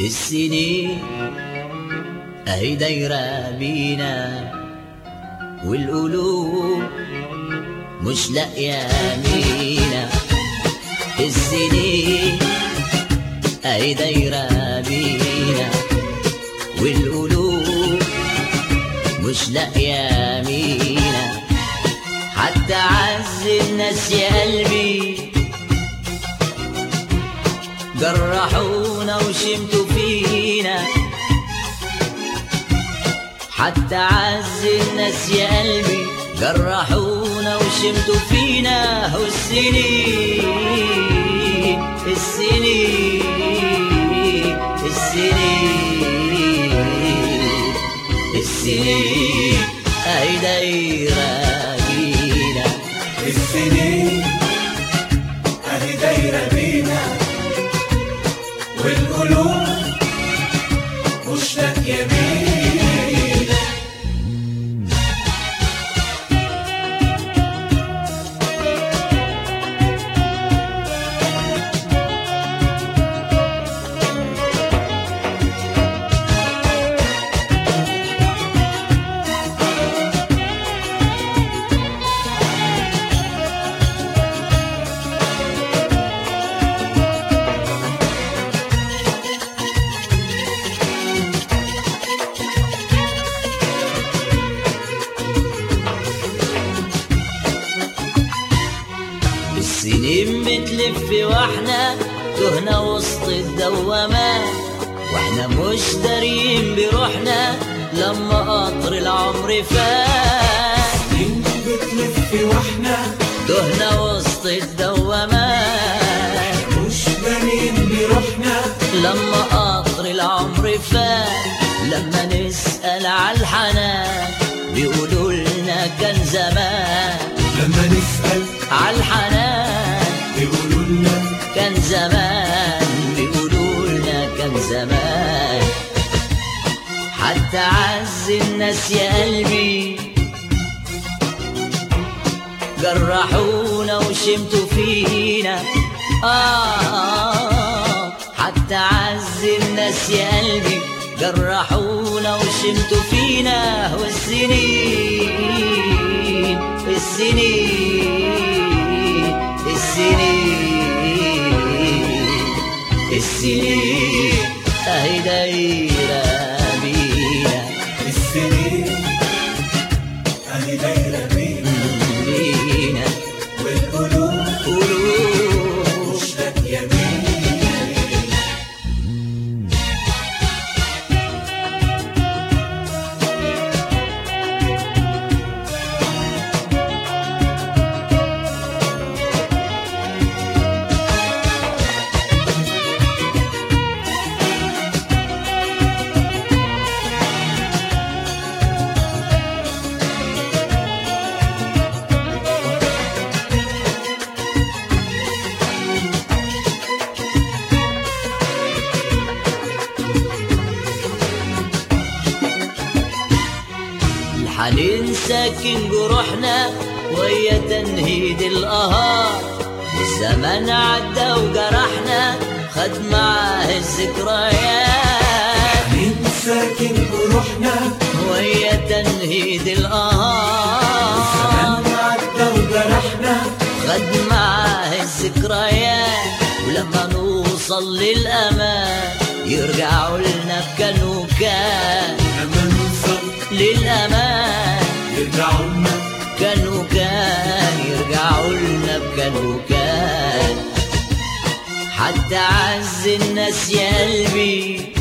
السنين اهي دايرة بينا والقلوب مش لاقية مينا السنين اهي دايرة بينا والقلوب مش لاقية مينا حتى عز الناس يا قلبي جرحونا وشمتوا فينا حتى عز الناس يا قلبي جرحونا وشمتوا فينا والسنين السنين السنين السنين اهي دايره بينا السنين اهي دايرة بينا والقلوب مش لاقية بينا السنين بتلف واحنا تهنا وسط الدوامات واحنا مش دارين بروحنا لما قطر العمر فات سنين بتلف واحنا تهنا وسط الدوامات مش دارين بروحنا لما قطر العمر فات لما نسأل على الحنان بيقولوا لنا كان زمان لما نسأل على الحنان يقولوا لنا كان زمان بيقولوا لنا كان زمان حتى عز الناس يا قلبي جرحونا وشمتوا فينا آه حتى عز الناس يا قلبي جرحونا وشمتوا فينا والسنين السنين السنين السنين اهي دايرة بينا السنين اهي دايرة بينا بينا والقلوب قلوب مش لاقية بينا الحنين ساكن جروحنا ويا تنهيد القهار والزمن عدى وجرحنا خد معاه الذكريات مين ساكن بروحنا ويا تنهيد القهار زمان عدى وجرحنا خد معاه الذكريات ولما نوصل للأمان يرجعوا لنا بكان وكان لما نوصل للأمان يرجعوا لنا كان وكان يرجعوا لنا بكان وكان حتى عز الناس يا قلبي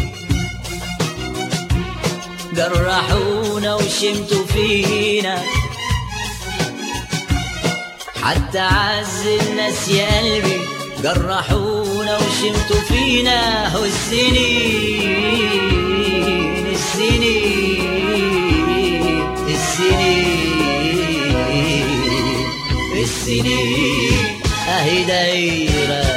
جرحونا وشمتوا فينا حتى عز الناس يا قلبي جرحونا وشمتوا فينا والسنين السنين السنين السنين اهي دايره